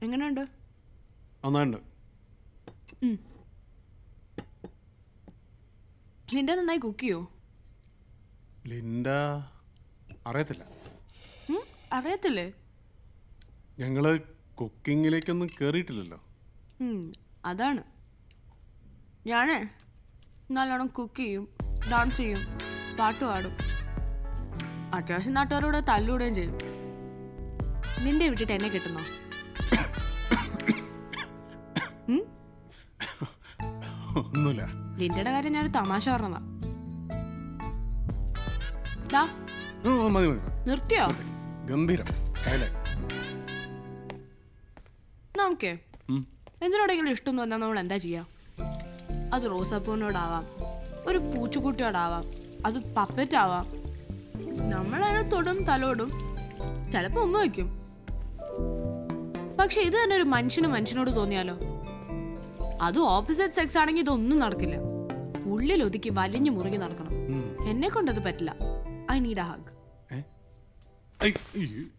എങ്ങനെയുണ്ട് നന്നായിട്ടുണ്ട് ലിൻഡ നന്നായി കുക്ക് ചെയ്യോ ലിൻഡ അറിയത്തില്ല ഉം, അറിയത്തില്ലേ ഞങ്ങള് കുക്കിങ്ങിലേക്കൊന്നും കയറിയിട്ടില്ലല്ലോ ഉം, അതാണ് ഞാനേ നല്ലോണം കുക്ക് ചെയ്യും ഡാൻസ് ചെയ്യും പാട്ട് പാടും അത്യാവശ്യം നാട്ടുകാരോട് തല്ലുകൂടുകയും ചെയ്യും നിന്റെ വിട്ടിട്ട് എന്നെ കിട്ടുന്നോ ഉം? ഒന്നുമില്ല ലിൻഡയുടെ കാര്യം ഞാനൊരു തമാശ പറഞ്ഞതാ ദാ ആ, മതി മതി മതി. നിർത്തിയോ ഗംഭീരം സ്റ്റൈലായി നമുക്കേ ഉം. എന്തിനോടെങ്കിലും ഇഷ്ടം തോന്നാൻ നമ്മൾ എന്താ ചെയ്യാ അത് റോസാപ്പൂവിനോടാവാം ഒരു പൂച്ചുകുട്ടിയോടാവാം അത് പപ്പറ്റ് ആവാം നമ്മളതിനെ തൊടും തലോടും ചിലപ്പോ ഉമ്മ വയ്ക്കും പക്ഷെ ഇത് തന്നെ ഒരു മനുഷ്യന് മനുഷ്യനോട് തോന്നിയാലോ അതും ഓപ്പോസിറ്റ് സെക്സ് ആണെങ്കിൽ ഇതൊന്നും നടക്കില്ല ഉള്ളിൽ ഒതുക്കി വലിഞ്ഞു മുറുകി നടക്കണം ഉം. എന്നെ കൊണ്ടത് പറ്റില്ല ഐ നീഡ് എ ഹഗ് ഏ? ഐ, ഈ,